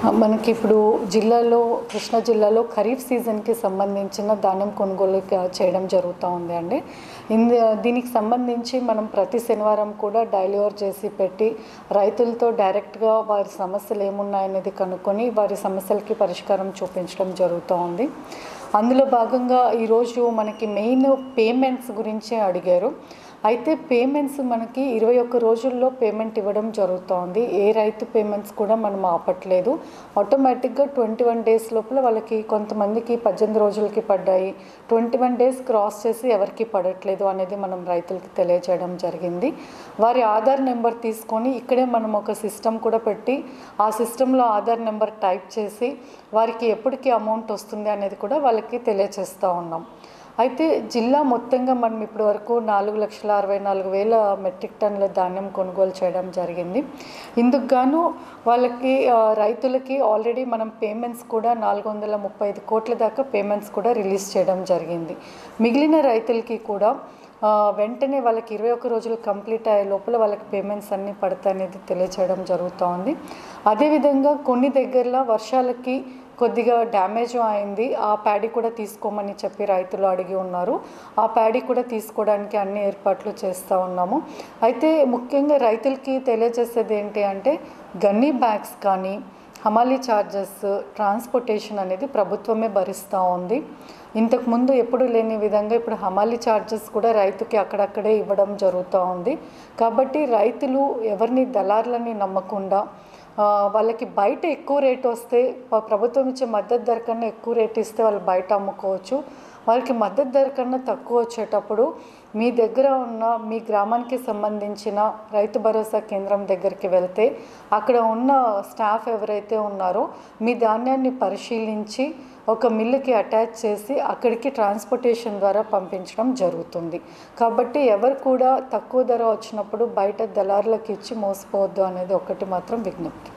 మనకి ఇప్పుడు జిల్లాలో కృష్ణా జిల్లాలో ఖరీఫ్ సీజన్కి సంబంధించిన ధాన్యం కొనుగోలు క- చేయడం జరుగుతూ ఉంది అండి ఇంద దీనికి సంబంధించి మనం ప్రతి శనివారం కూడా డైలివర్ చేసి పెట్టి రైతులతో డైరెక్ట్గా వారి సమస్యలు ఏమున్నాయనేది కనుక్కొని వారి సమస్యలకి పరిష్కారం చూపించడం జరుగుతూ ఉంది అందులో భాగంగా ఈరోజు మనకి మెయిన్ పేమెంట్స్ గురించి అడిగారు అయితే పేమెంట్స్ మనకి ఇరవై ఒక్క రోజుల్లో పేమెంట్ ఇవ్వడం జరుగుతోంది ఏ రైతు పేమెంట్స్ కూడా మనం ఆపట్లేదు ఆటోమేటిక్గా ట్వంటీ వన్ డేస్ లోపల వాళ్ళకి కొంతమందికి పద్దెనిమిది రోజులకి పడ్డాయి ట్వంటీ వన్ డేస్ క్రాస్ చేసి ఎవరికి పడట్లేదు అనేది మనం రైతులకి తెలియజేయడం జరిగింది వారి ఆధార్ నెంబర్ తీసుకొని ఇక్కడే మనం ఒక సిస్టమ్ కూడా పెట్టి ఆ సిస్టంలో ఆధార్ నెంబర్ టైప్ చేసి వారికి ఎప్పటికి అమౌంట్ వస్తుంది అనేది కూడా వాళ్ళకి తెలియచేస్తూ ఉన్నాం అయితే జిల్లా మొత్తంగా మనం ఇప్పటి వరకు నాలుగు లక్షల అరవై నాలుగు వేల మెట్రిక్ టన్నుల ధాన్యం కొనుగోలు చేయడం జరిగింది ఇందుకు గాను వాళ్ళకి ఆ, రైతులకి ఆల్రెడీ మనం పేమెంట్స్ కూడా నాలుగు వందల ముప్పై ఐదు కోట్ల దాకా పేమెంట్స్ కూడా రిలీజ్ చేయడం జరిగింది మిగిలిన రైతులకి కూడా ఆ, వెంటనే వాళ్ళకి ఇరవై ఒక్క రోజులు కంప్లీట్ అయ్యే లోపల వాళ్ళకి పేమెంట్స్ అన్నీ పడతాయి అనేది తెలియచేయడం జరుగుతూ ఉంది అదేవిధంగా కొన్ని దగ్గరలో వర్షాలకి కొద్దిగా డ్యామేజ్ అయింది ఆ ప్యాడీ కూడా తీసుకోమని చెప్పి రైతులు అడిగి ఉన్నారు ఆ ప్యాడీ కూడా తీసుకోవడానికి అన్ని ఏర్పాట్లు చేస్తూ ఉన్నాము అయితే ముఖ్యంగా రైతులకి తెలియజేసేది ఏంటి అంటే గన్నీ బ్యాగ్స్ కానీ హమాలీ ఛార్జెస్ ట్రాన్స్పోర్టేషన్ అనేది ప్రభుత్వమే భరిస్తూ ఉంది ఇంతకు ముందు ఎప్పుడు లేని విధంగా ఇప్పుడు హమాలీ ఛార్జెస్ కూడా రైతుకి అక్కడక్కడే ఇవ్వడం జరుగుతూ ఉంది కాబట్టి రైతులు ఎవరిని దళారులని నమ్మకుండా ఆ, వాళ్ళకి బయట ఎక్కువ రేట్ వస్తే ప- ప్రభుత్వం ఇచ్చే మద్దతు ధర కన్నా ఎక్కువ రేట్ ఇస్తే వాళ్ళు బయట అమ్ముకోవచ్చు వాళ్ళకి మద్దతు ధర కన్నా తక్కువ వచ్చేటప్పుడు మీ దగ్గర ఉన్న మీ గ్రామానికి సంబంధించిన రైతు భరోసా కేంద్రం దగ్గరికి వెళ్తే అక్కడ ఉన్న స్టాఫ్ ఎవరైతే ఉన్నారో మీ ధాన్యాన్ని పరిశీలించి ఒక మిల్లుకి అటాచ్ చేసి అక్కడికి ట్రాన్స్పోర్టేషన్ ద్వారా పంపించడం జరుగుతుంది కాబట్టి ఎవరు కూడా తక్కువ ధర వచ్చినప్పుడు బయట దళారులకు ఇచ్చి మోసపోవద్దు అనేది ఒకటి మాత్రం విజ్ఞప్తి